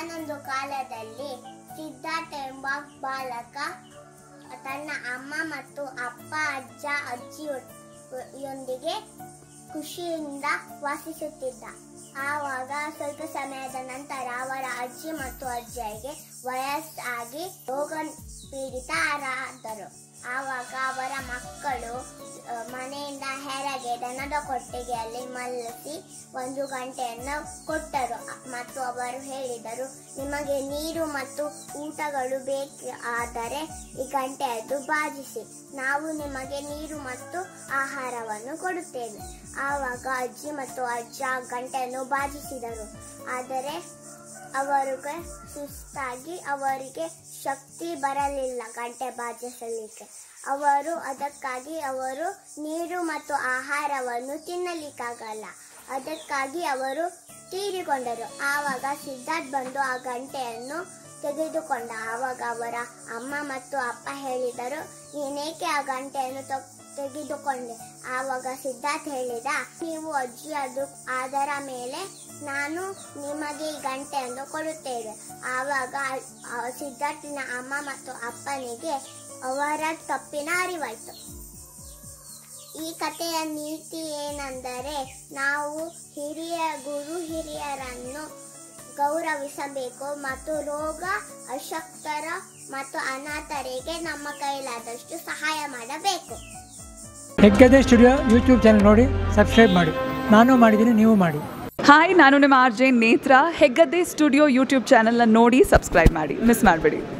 ಒಂದಾನೊಂದು ಕಾಲದಲ್ಲಿ ಸಿದ್ಧಾರ್ಥ ಎಂಬ ಬಾಲಕ ತನ್ನ ಅಮ್ಮ ಮತ್ತು ಅಪ್ಪ ಅಜ್ಜ ಅಜ್ಜಿಯೊಂದಿಗೆ ಖುಷಿಯಿಂದ ವಾಸಿಸುತ್ತಿದ್ದ ಆವಾಗ ಸ್ವಲ್ಪ ಸಮಯದ ನಂತರ ಅವರ ಅಜ್ಜಿ ಮತ್ತು ಅಜ್ಜಿಗೆ ವಯಸ್ಸಾಗಿ ರೋಗ ಪೀಡಿತರಾದರು ಆವಾಗ ಅವರ ಮಕ್ಕಳು ಆ, ಮನೆಯಿಂದ ಹೊರಗೆ ದನದ ಕೊಟ್ಟಿಗೆಯಲ್ಲಿ ಮಲಸಿ ಒಂದು ಗಂಟೆಯನ್ನು ಕೊಟ್ಟರು ಮತ್ತು ಅವರು ಹೇಳಿದರು ನಿಮಗೆ ನೀರು ಮತ್ತು ಊಟಗಳು ಬೇಕಾದರೆ ಈ ಗಂಟೆಯದ್ದು ಬಾಜಿಸಿ ನಾವು ನಿಮಗೆ ನೀರು ಮತ್ತು ಆಹಾರವನ್ನು ಕೊಡುತ್ತೇವೆ ಆವಾಗ ಅಜ್ಜಿ ಮತ್ತು ಅಜ್ಜ ಗಂಟೆಯನ್ನು ಬಾಜಿಸಿದರು ಆದರೆ ಅವರಿಗೆ ಸುಸ್ತಾಗಿ ಅವರಿಗೆ ಶಕ್ತಿ ಬರಲಿಲ್ಲ ಗಂಟೆ ಬಾಜಿಸಲಿಕ್ಕೆ ಅವರು ಅದಕ್ಕಾಗಿ ಅವರು ನೀರು ಮತ್ತು ಆಹಾರವನ್ನು ತಿನ್ನಲಿಕ್ಕಾಗಲ್ಲ ಅದಕ್ಕಾಗಿ ಅವರು ತೀರಿಕೊಂಡರು ಆವಾಗ ಸಿದ್ಧಾರ್ಥ್ ಬಂದು ಆ ಗಂಟೆಯನ್ನು ತೆಗೆದುಕೊಂಡ ಆವಾಗ ಅವರ ಅಮ್ಮ ಮತ್ತು ಅಪ್ಪ ಹೇಳಿದರು ನೀನೇಕೆ ಆ ಗಂಟೆಯನ್ನು ತೊ- ತೆಗೆದುಕೊಂಡೆ ಆವಾಗ ಸಿದ್ಧಾರ್ಥ್ ಹೇಳಿದ ನೀವು ಅಜ್ಜಿ ಅದು ಅದರ ಮೇಲೆ ನಾನು ನಿಮಗೆ ಈ ಗಂಟೆಯನ್ನು ಕೊಡುತ್ತೇವೆ ಆವಾಗ ಆ ಸಿದ್ಧಾರ್ಥಿನ ಅಮ್ಮ ಮತ್ತು ಅಪ್ಪನಿಗೆ ಅವರ ತಪ್ಪಿನ ಅರಿವಾಯಿತು ಈ ಕಥೆಯ ನೀತಿ ಏನೆಂದರೆ ನಾವು ಹಿರಿಯ ಗುರು ಹಿರಿಯರನ್ನು ಗೌರವಿಸಬೇಕು ಮತ್ತು ರೋಗ ಅಶಕ್ತರ ಮತ್ತು ಅನಾಥರಿಗೆ ನಮ್ಮ ಕೈಲಾದಷ್ಟು ಸಹಾಯ ಮಾಡಬೇಕು ಹೆಗ್ಗದೆ ಸ್ಟುಡಿಯೋ ಯೂಟ್ಯೂಬ್ ಚಾನಲ್ ನೋಡಿ ಸಬ್ಸ್ಕ್ರೈಬ್ ಮಾಡಿ ನಾನು ಮಾಡಿದ್ದೀನಿ ನೀವು ಮಾಡಿ ಹಾಯ್ ನಾನು ನಿಮ್ಮ ಆರ್ ಜೆ ನೇತ್ರ ಹೆಗ್ಗದ್ದೆ ಸ್ಟುಡಿಯೋ ಯೂಟ್ಯೂಬ್ ಚಾನಲ್ನ ನೋಡಿ ಸಬ್ಸ್ಕ್ರೈಬ್ ಮಾಡಿ ಮಿಸ್ ಮಾಡಬೇಡಿ